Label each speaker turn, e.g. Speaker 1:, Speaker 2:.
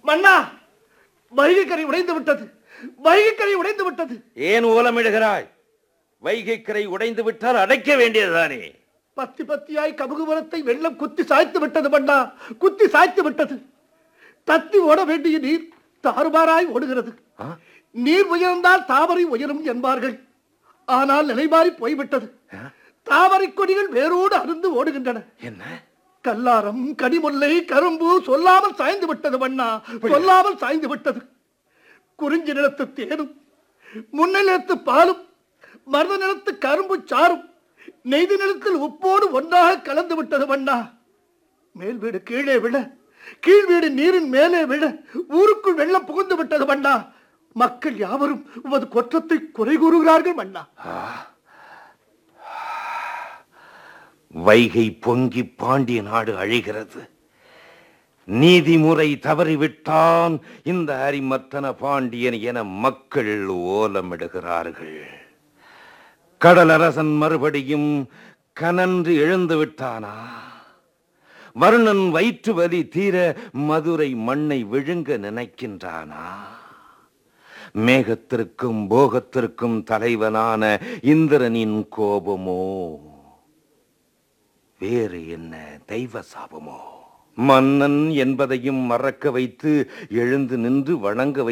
Speaker 1: மன்னா வைகை கரை உடைந்து விட்டது வைகை கரை உடைந்து விட்டது
Speaker 2: ஏன் ஓலமிடுகிறாய் வைகை கரை உடைந்து விட்டால் அடைக்க வேண்டியதுதானே
Speaker 1: பத்தி பத்தியாய் கமுகுமரத்தை வெள்ளம் குத்தி சாய்த்து விட்டது மன்னா குத்தி சாய்த்து விட்டது தத்தி ஓட வேண்டிய நீர் தாறுமாறாய் ஓடுகிறது
Speaker 2: ஆ?
Speaker 1: நீர் உயர்ந்தால் தாமரை உயரும் என்பார்கள் ஆனால் நிலைமாறி போய்விட்டது தாமரை கொடிகள் வேரோடு அருந்து ஓடுகின்றன
Speaker 2: என்ன
Speaker 1: கல்லாரம் கனிமுல்லை கரும்பு சொல்லாமல் சாய்ந்து விட்டது மன்னா சொல்லாமல் சாய்ந்து விட்டது குறிஞ்சி நிலத்து தேனும் முன்னை நிலத்து பாலும் மருத நிலத்து கரும்பு சாரும் நெய்தி நிலத்தில் உப்போடு ஒன்றாக கலந்து விட்டது மன்னா மேல் வீடு கீழே விழ கீழ் வீடு நீரின் மேலே விழ ஊருக்குள் வெள்ளம் புகுந்து விட்டது மன்னா மக்கள் யாவரும் உமது குற்றத்தை குறை கூறுகிறார்கள் மன்னா
Speaker 2: வைகை பொங்கி பாண்டிய நாடு அழிகிறது நீதிமுறை தவறிவிட்டான் இந்த அரிமத்தன பாண்டியன் என மக்கள் ஓலமிடுகிறார்கள் கடலரசன் மறுபடியும் கனன்று எழுந்து விட்டானா வருணன் வயிற்று வலி தீர மதுரை மண்ணை விழுங்க நினைக்கின்றானா மேகத்திற்கும் போகத்திற்கும் தலைவனான இந்திரனின் கோபமோ வேறு என்ன தெய்வ சாபமோ மன்னன் என்பதையும் மறக்க வைத்து எழுந்து நின்று வணங்க வை